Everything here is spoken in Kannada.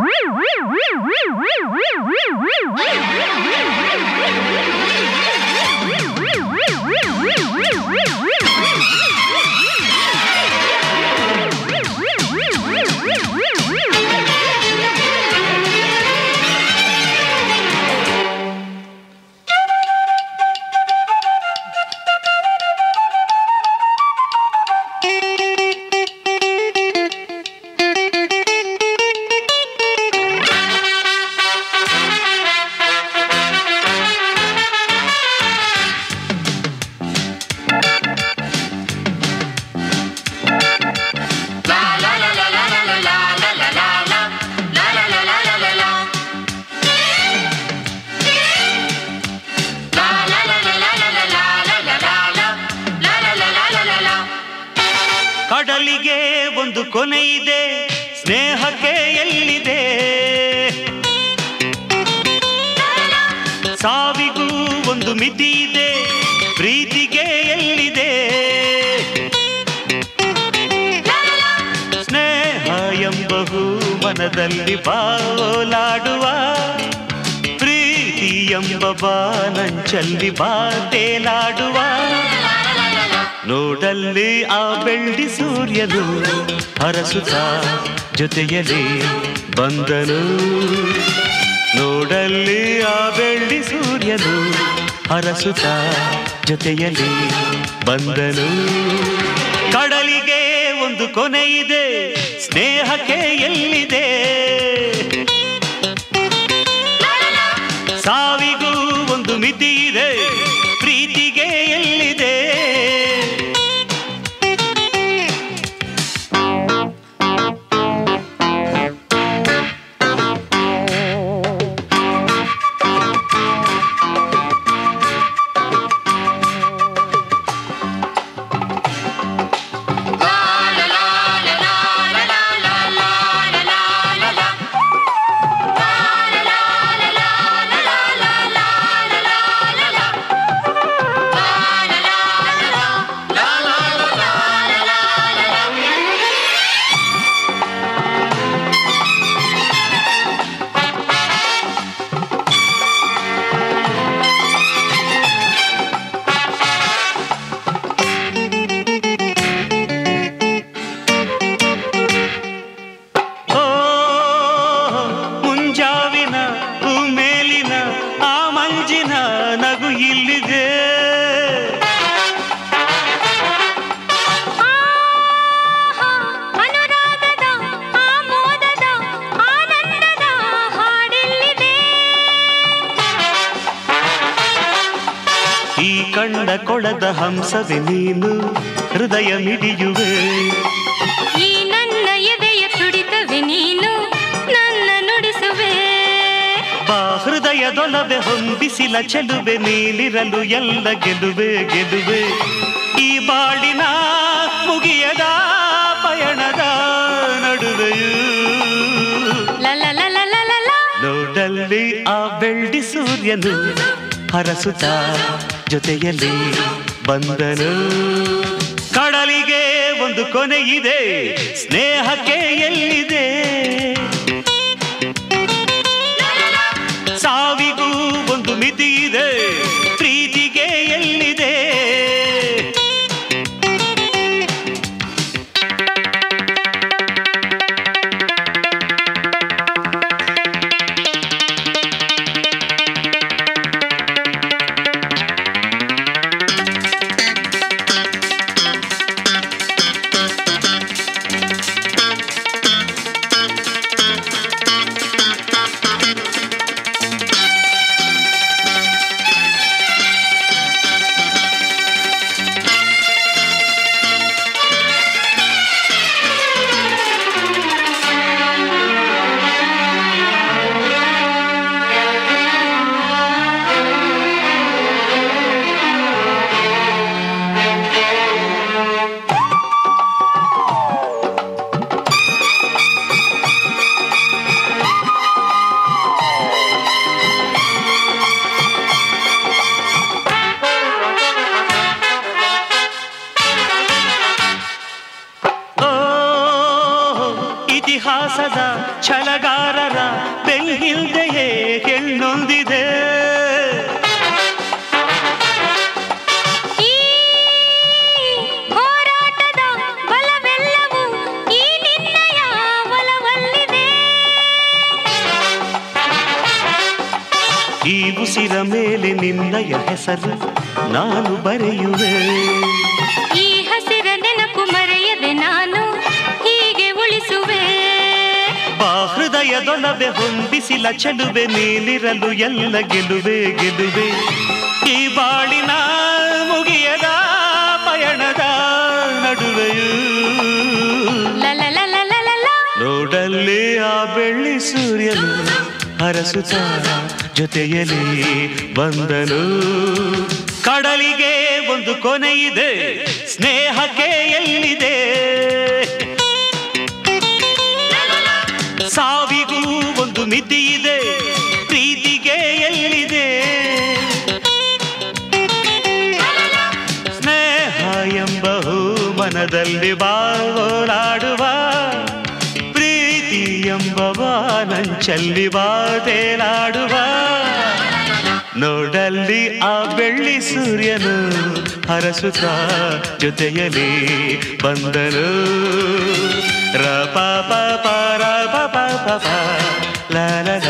ಕಡಲಿಗೆ ಒಂದು ಕೊನೆ ಇದೆ ಸ್ನೇಹಕ್ಕೆ ಎಲ್ಲಿದೆ ಸಾವಿಗೂ ಒಂದು ಮಿತಿ ಇದೆ ಪ್ರೀತಿಗೆ ಎಲ್ಲಿದೆ ಸ್ನೇಹ ಎಂಬಹು ಮನದಲ್ಲಿ ಬಾಲಾಡುವ ಪ್ರೀತಿ ಎಂಬ ಬಾನಂಚಲ್ಲಿ ಬಾತೇಲಾಡುವ ನೋಡಲ್ಲಿ ಆ ಬೆಳ್ಳಿ ಸೂರ್ಯನು ಹರಸುತ್ತ ಜೊತೆಯಲ್ಲಿ ಬಂದನು ನೋಡಲ್ಲಿ ಆ ಬೆಳ್ಳಿ ಸೂರ್ಯನು ಹರಸುತ್ತ ಜೊತೆಯಲ್ಲಿ ಬಂದನು ಕಡಲಿಗೆ ಒಂದು ಕೊನೆ ಇದೆ ಸ್ನೇಹಕ್ಕೆ ಎಲ್ಲಿದೆ ಸಾವಿಗೂ ಒಂದು ಮಿತಿ ಇದೆ ಪ್ರೀತಿಗೆ ಎಲ್ಲಿದೆ ಓ ಮುಂಜಾವಿನ ಮೇಲಿನ ಆ ಮಂಜಿನ ನಗು ಇಲ್ಲಿದೆ ಅನುರಾಗದ ಆಮೋದದ ಆನಂದದ ಹಾಡಿಲ್ಲಿದೆ ಈ ಕಂಡ ಕೊಳದ ಹಂಸವೇ ನೀನು ಹೃದಯ ಮಿಡಿಯುವೆ ಈ ನನ್ನ ಎದೆಯ ತುಡಿತವೆ ನೀನು ನನ್ನ ನುಡಿಸುವೆ ಬಾ ಹೃದಯದೊಲವೆ ಹೊಂದಿಸಿಲ ಚೆಲುವೆ ನೀಲಿರಲು ಎಲ್ಲ ಗೆಲುವೆ ಗೆಲುವೆ ಈ ಬಾಳಿನ ಮುಗಿಯದ ಪಯಣದ ನಡುವೆಯೂ ಲಲ ಲಲ ಲಲ ಲ. ನೋಡಲ್ಲಿ ಆ ಬೆಳ್ಳಿ ಸೂರ್ಯನು ಹರಸುತ್ತ ಜೊತೆಯಲ್ಲಿ ಬಂದನು ಕಡಲಿಗೆ ಒಂದು ಕೊನೆ ಇದೆ ಸ್ನೇಹಕ್ಕೆ ಎಲ್ಲಿದೆ ಸಾವಿಗೂ ಒಂದು ಮಿತಿ ಇದೆ ಪ್ರೀತಿಗೆ ಎಲ್ಲಿದೆ ಇತಿಹಾಸದ ಛಲಗಾರರ ಬೆನ್ನಿಲ್ದೆಯೇ ಹೆಣ್ಣೊಂದಿದೆ ಈ ಹೋರಾಟದ ಬಲವೆಲ್ಲವೂ ಈ ನಿನ್ನಯ ಒಲವಲ್ಲಿದೆ ಈ ಉಸಿರ ಮೇಲೆ ನಿನ್ನಯ ಹೆಸರು ನಾನು ಬರೆಯುವೆ ಈ ಹಸಿರ ನೆನಪು ಮರೆಯದೆ ನಾನು ಹೀಗೆ ಉಳಿಸುವೆ ಬಾ ಹೃದಯದೊಲವೆ ಹೊಂದಿಸಿಲ ಚೆಲುವೆ ನೀನಿರಲು ಎಲ್ಲ ಗೆಲುವೆ ಗೆಲುವೆ ಈ ಬಾಳಿನ ಮುಗಿಯದ ಪಯಣದ ನಡುವೆಯೂ ಲಲಲಲಲಲಲ. ನೋಡಲ್ಲಿ ಆ ಬೆಳ್ಳಿ ಸೂರ್ಯನು ಹರಸುತ್ತ ಜೊತೆಯಲ್ಲಿ ಬಂದನು ಕಡಲಿಗೆ ಒಂದು ಕೊನೆ ಇದೆ ಸ್ನೇಹಕ್ಕೆ ಎಲ್ಲಿದೆ ಸಾವಿಗೂ ಒಂದು ಮಿತಿ ಇದೆ ಪ್ರೀತಿಗೆ ಎಲ್ಲಿದೆ ಸ್ನೇಹ ಎಂಬ ಹೂ ಮನದಲ್ಲಿ ಬಾವೋಲಾಡುವ ಪ್ರೀತಿ ಎಂಬ ಬಾನಂಚಲ್ಲಿ ಬಾತೇಲಾಡುವ ನೋಡಲ್ಲಿ ಆ ಬೆಳ್ಳಿ ಸೂರ್ಯನು ಹರಸುತ್ತ ಜೊತೆಯಲ್ಲಿ ಬಂದನು ರ ಪ ಪ ಪ ರ ಪ ಪ ಪ ಪ ಲ ಲ